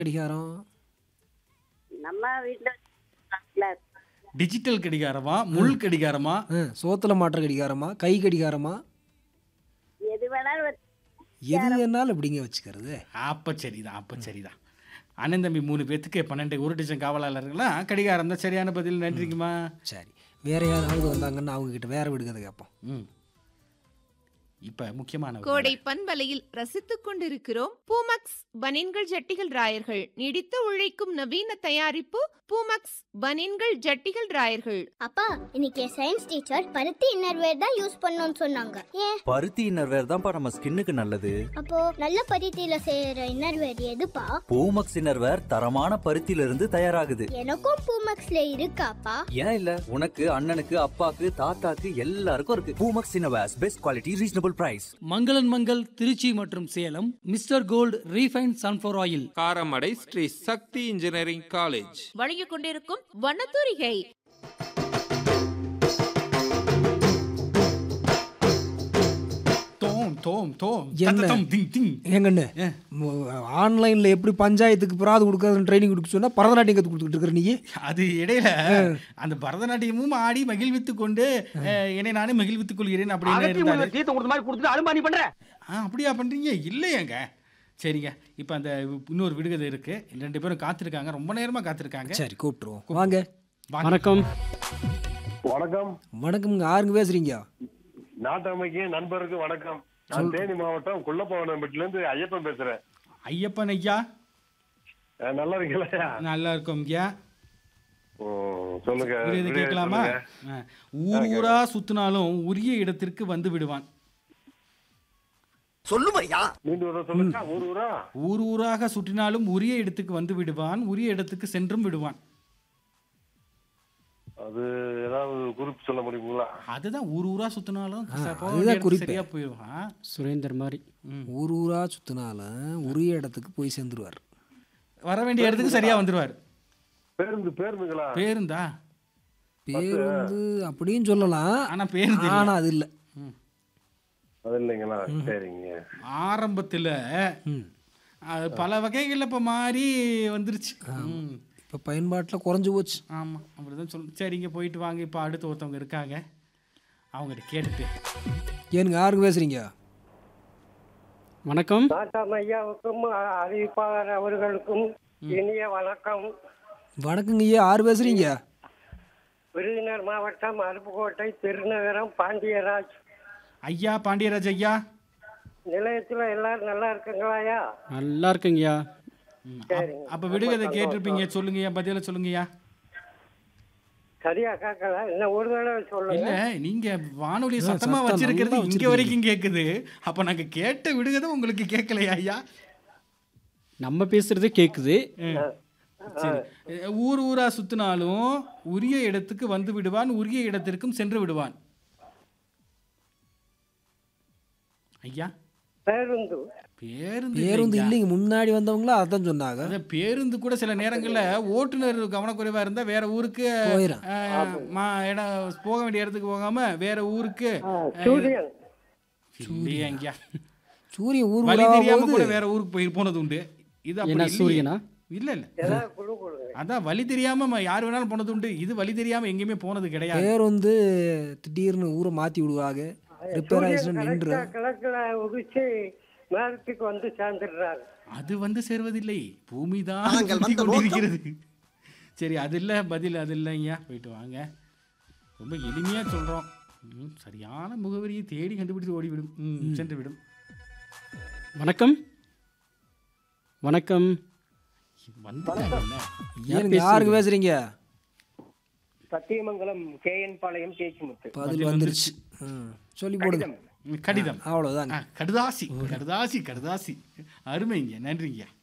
கடிகாரம் நம்ம வீட்டுல டிஜிட்டல் கடிகாரமா முள் கடிகாரமா ஆ, சோத்துல மாட்டுற கடிகாரமா கை கடிகாரமா எது வேணாலும் வச்சு- எது வேணாலும் எப்படிங்க வச்சுக்கிறது அப்ப சரிதான் அப்ப சரிதான் அண்ணன் தம்பி மூணு பேத்துக்கு பன்னெண்டு ஒரு டிஜன் காவலாளர்கள்லாம் கடிகாரம் தான் சரியான பதில் நன்றிங்கம்மா சரி வேற யாராவது வந்தாங்கன்னா அவங்க கிட்ட வேற விடுகதை கேட்போம் ம் இப்ப முக்கியமான ஒரு கோடை பண்பலையில் ரசித்துக் கொண்டிருக்கிறோம் பூமக்ஸ் பனின்கள் ஜட்டிகள் ராயர்கள் நீடித்து உழைக்கும் நவீன தயாரிப்பு பூமக்ஸ் பனின்கள் ஜட்டிகள் ராயர்கள் அப்பா இன்னைக்கு சயின்ஸ் டீச்சர் பருத்தி இன்னர்வேர் தான் யூஸ் பண்ணணும்னு சொன்னாங்க ஏன் பருத்தி இன்னர்வேர் தான்ப்பா நம்ம ஸ்கின்னுக்கு நல்லது அப்போ நல்ல பருத்தியில செய்யற இன்னர்வேர் எதுப்பா பூமக்ஸ் இன்னர்வேர் தரமான பருத்தியில இருந்து தயாராகுது எனக்கும் பூமக்ஸ்ல இருக்காப்பா ஏன் இல்ல உனக்கு அண்ணனுக்கு அப்பாக்கு தாத்தாக்கு எல்லாருக்கும் இருக்கு Poomex innerwears best quality reasonable price மங்களன் மங்கள் திருச்சி மற்றும் Salem mister gold refine sunflower oil Karamadai Shri Sakthi engineering college வழங்கிக் கொண்டிருக்கும் வனத்தூரிகை தோம் தோம் தோம் என்ன? தத்தம் திங் திங் ஏங்கண்ணு ஆன்லைன்ல எப்படி பஞ்சாயத்துக்கு பிராது கொடுக்கறதுன்னு ட்ரைனிங் கொடுக்க சொன்னா பரதநாட்டியம் கத்து கொடுத்துட்டு இருக்கிற நீ அது இடையில அந்த பரதநாட்டியமும் ஆடி மகிழ்வித்து கொண்டு அஹ், என்னை நானே மகிழ்வித்துக் கொள்கிறேன் அப்படின்னு இருந்தாரு தீர்த்து கொடுத்த மாதிரி கொடுத்துட்டு அலுமானி பண்ற ஆ அப்படியா பண்றீங்க இல்லையேங்க சரிங்க இப்போ அந்த இன்னொரு விடுகதை இருக்கு ரெண்டு பேரும் காத்திருக்காங்க ரொம்ப நேரமா காத்திருக்காங்க சரி கூப்பிட்டுருவோம் வாங்க வாங்க. வணக்கம் வணக்கம் வணக்கம்ங்க யாருங்க பேசுறீங்க நாட்டமைக்கு நண்பருக்கு வணக்கம் நான் தேனி மாவட்டம் குள்ளப்பவனம்பட்டில இருந்து ஐயப்பன் பேசுறேன் ஐயப்பன் ஐயா அஹ் நல்லா இருக்கீங்களா நல்லா இருக்கோம் ஐயா ம், சொல்லுங்க விடுகதை விடுகதை கேட்கலாமா சொல்லுங்க. ஆ. ஊர் ஊரா சுத்தினாலும் உரிய இடத்திற்கு வந்து விடுவான் மீண்டும் ஒரு தடவை சொல்லுங்க ஊர் ஊரா ஊர் ஊராக சுற்றினாலும் உரிய இடத்துக்கு வந்து விடுவான் உரிய இடத்துக்கு சென்றும் விடுவான் அது ஏதாவது குறிப்பு சொல்ல முடியுங்களா அதுதான் ஊர் ஊரா சுத்தினாலும் ஆ, ச- போக அதுதான் வேண்டிய இடத்துக்கு குறிப்பு. சரியா போயிடுவான் சுரேந்தர் மாதிரி ஊர் ஊரா சுத்தினாலும் உரிய இடத்துக்கு போய் சேர்ந்துருவார் வர வேண்டிய இடத்துக்கு சரியா வந்துருவார் பேருந்து பேருந்துங்களா பேருந்தா பேருந்து அப்படின்னு சொல்லலாம் ஆனா பேருந்து இல்ல. ஆனா அது இல்ல அது இல்லைங்களா சரிங்க ஆரம்பத்துல ம். அது பல வகைகள்ல இப்ப மாறி வந்துருச்சு ம். இப்ப பயன்பாட்டுல குறைஞ்சு போச்சு ஆமா அப்படிதான் சொல்லணும் சரிங்க போயிட்டு வாங்க இப்ப அடுத்து ஒருத்தவங்க இருக்காங்க அவங்ககிட்ட கேட்டுட்டு ஏனுங்க யாருங்க பேசுறீங்க வணக்கம் நாட்டாம் ஐயாவுக்கும் அறிவிப்பாளர் அவர்களுக்கும் இனிய வணக்கம் வணக்கங்க ஐயா யார் பேசுறீங்க விருதுநகர் மாவட்டம் அருப்புக்கோட்டை திருநகரம் பாண்டியராஜ் ஐயா பாண்டியராஜ் ஐயா நிலையத்துல எல்லாரும் நல்லா இருக்குங்களாயா நல்லா இருக்குங்கய்யா ம், அப்- அப்ப விடுகதை கேட்டிருப்பீங்க சொல்லுங்கய்யா பதில சொல்லுங்கய்யா சரியா கேட்கல இன்னும் ஒரு தடவை சொல்லுங்க இல்ல நீங்க வானொலி சத்தமா சத்தம் வச்சிருக்கிறது நல்லா இங்க வச்சிருக்கீங்க. வரைக்கும் கேக்குது அப்ப நாங்க கேட்ட விடுகதை உங்களுக்கு கேட்கலையா ஐயா நம்ம பேசுறது கேக்குது சரி அஹ், ஊர் ஊரா சுத்தினாலும் உரிய இடத்துக்கு வந்து விடுவான் உரிய இடத்திற்கும் சென்று விடுவான் ஐயா பேருந்து பேருந்து பேருந்து இல்லைங்க. இல்லைங்க முன்னாடி வந்தவங்களா அதான் சொன்னாங்க அதான் பேருந்து கூட சில நேரங்கள்ல ஓட்டுநர் கவனக்குறைவா இருந்தா வேற ஊருக்கு போயிடும் அஹ், மா- இடம் போக வேண்டிய இடத்துக்கு போகாம வேற ஊருக்கு சூரியன் இல்லையா ஐயா சூரியன் ஊர் வழி ஊரா தெரியாம கூட போகுது வேற ஊருக்கு போய் போனது உண்டு இது அப்படி என்ன இல்லையே. சூரியனா இல்ல இல்ல ஏதாவது குழு கொடுங்க அதான் வழி தெரியாம ம- யார் வேணாலும் போனது உண்டு இது வழி தெரியாம எங்கேயுமே போனது கிடையாது பேருந்து திடீர்னு ஊரை மாத்தி விடுவாங்க ரிப்பேர் ஆயிடுச்சுன்னா கரெக்டா நின்று கிழக்குல உதிச்சு மேற்குக்கு வந்து சேர்ந்துடுறாரு அது வந்து சேர்வதில்லை பூமி தான் சுத்தி கொண்டிருக்கிறது சரி அது இல்ல பதில் அது இல்லை ஐயா போயிட்டு வாங்க ரொம்ப எளிமையா சொல்றோம் ம், சரியான முகவரியை தேடி கண்டுபிடிச்சு ஓடிவிடும் ம், சென்று விடும் வணக்கம் வணக்கம் வந்துட்டாங்கல்ல ஏனுங்க யாருங்க பேசுறீங்க சத்தியமங்கலம் கே என் பாளையம் பேச்சுமுத்து பதில் வந்துருச்சு ம், சொல்லி போடுங்க ம், கடிதம் அவ்வளவுதாங்க ஆ, கடுதாசி கடுதாசி கடுதாசி அருமைங்க நன்றிங்க